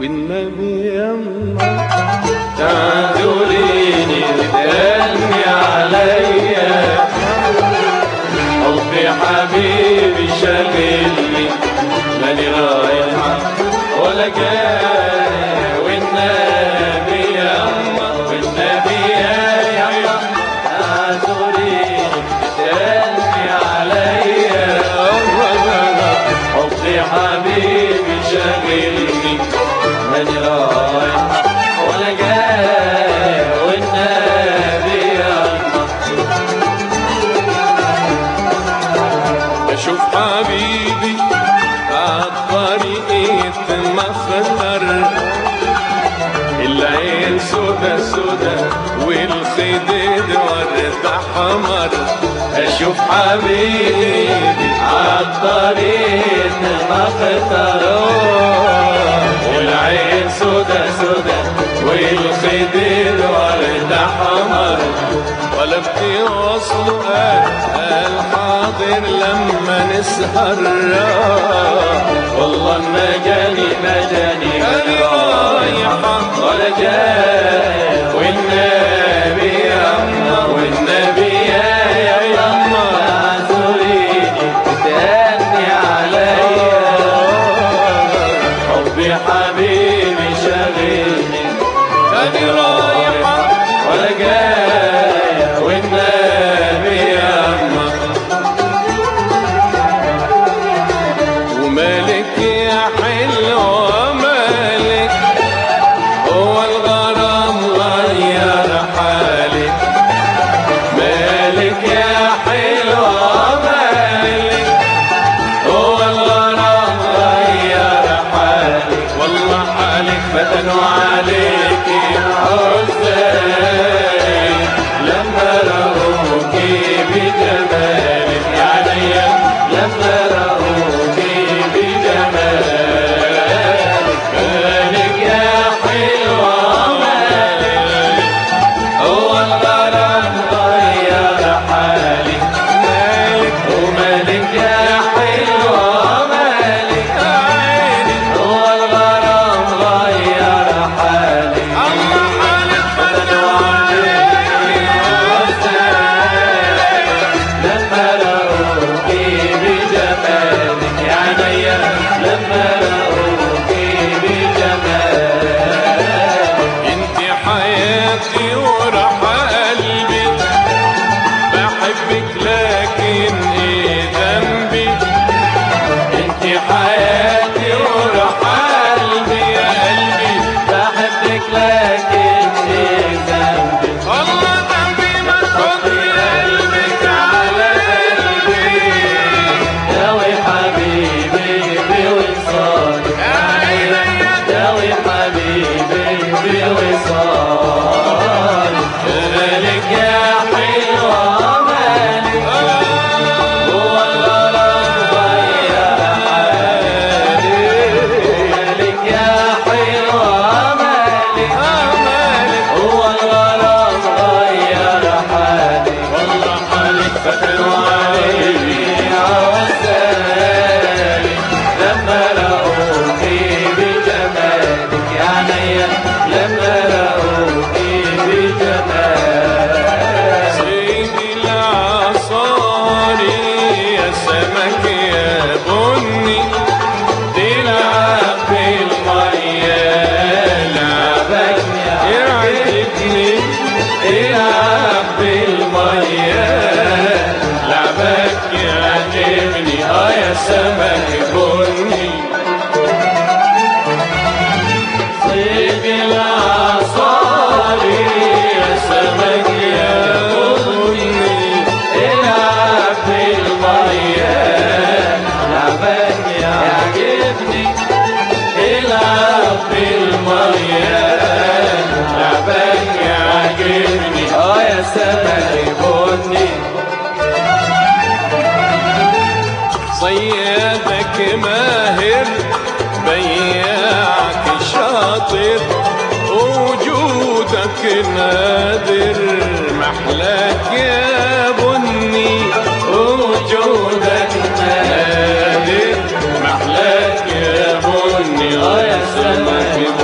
والنبي يما تعذريني تأني عليا حبي حبيبي شاغلني ماني رايحة ولا جاي والنبي يما والنبي يا يما تعذريني تأني عليا حبي حبيبي شاغلني ماني رايحة ولا جاي والنبي يما اشوف حبيبي عالطريق مخطر العين سودا سودا والخدود ورد احمر اشوف حبيبي عالطريق مخطر والعين سودا سودا والخدر ورد احمر ولا بتوصلوا قال حاضر لما نسهر والله ما جاني ما جاني أنا رايحة ولا جاي والنبي يما والنبي يا يما اعذريني تأني عليا حبي حبيبي شاغلني أنا رايحة ولا جاي والنبي يما ومالك يا حلوة مالك هو الغرام غير حالك مالك يا حلوة مالك هو الغرام غير حالك والله حالك فتن وعليك حسين لما رأوكي بجمالك يا عينيا لما رأوكي بجمالك مالك يا حلوة مالك هو الغرام غير حالي مالك ومالك يا حلوة مالك هو الغرام غير حالي الله حالك لما رأوكي بجمالك يا عينيا لما رأوكي بجمالك انت حياتي وراح قلبي بحبك لكن ايه ذنبي انت حياتي وروح قلبي يا قلبي بحبك لكن ايه ذنبي الله ذنبي ما تحطي قلبك على قلبي داوي حبيبي بوصالك يا عيني داوي حبيبي بوصالك مالك يا حلوة مالك هو الغرام غير حالي مالك يا حلوة مالك مالك هو الغرام غير حالي والله حالك فتن وعليلي عوزالي لما رأوكي بجمالك يا عينيا لما رأوكي بجمالك سيدي العصاري يا سمك يا بني تلعب بالمية لعبك يعجبني تلعب بالمية لعبك يعجبني اه يا سمك بني صيد العصاري يا سمك يا بني العب بالمية لعبك يعجبني العب بالمية لعبك يعجبني اه يا سمك بني صيادك ماهر بياعك شاطر وجودك نادر محلاك يا بني وجودك نادر محلاك يا بني اه يا سمك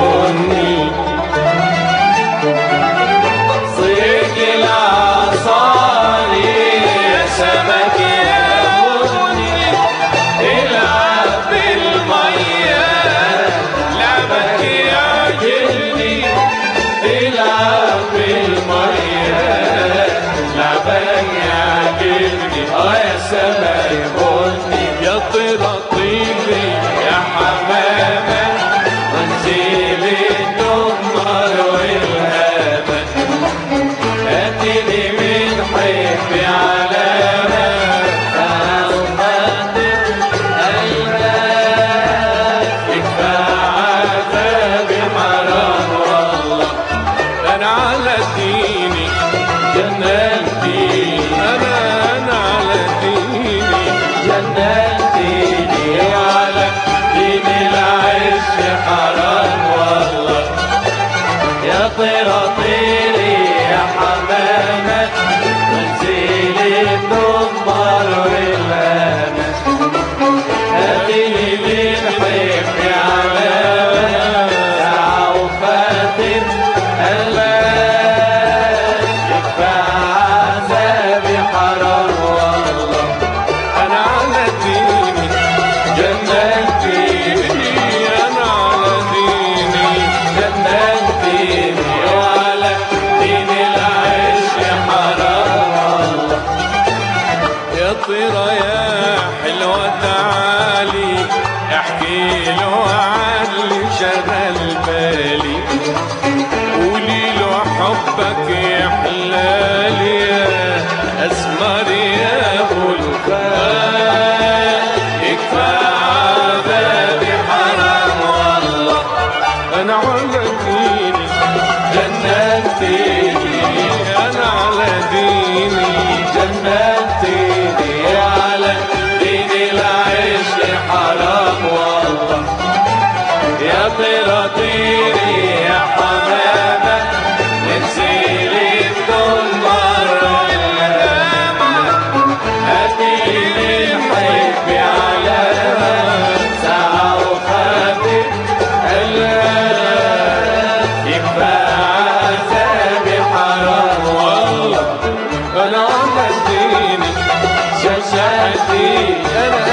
طيرة طيري يا حمامة وانزلي الدمر والأمل هاتيني بنحب يا علامة ساعة وفاتن قلبك يكفى عذابي حرام والله أنا على ديني جننتيني أنا على ديني جننتيني وعلى دين العيش حرام والله يا طيرة يا حلوة تعالي احكي له عن اللي شغل بالي قولي له حبك يا حلالي يا اسمر يا ابو الخال يكفى عذابي حرام والله انا على ديني جننتيني انا على ديني جننتيني وعلى دين العيش حرام والله يا طيرة طيري يا حمامة نسيلي الدمر هاتيلي حبي علامة ساعة وخافت قلبك يكفى عذابي حرام والله انا على ديني شاشاتي انا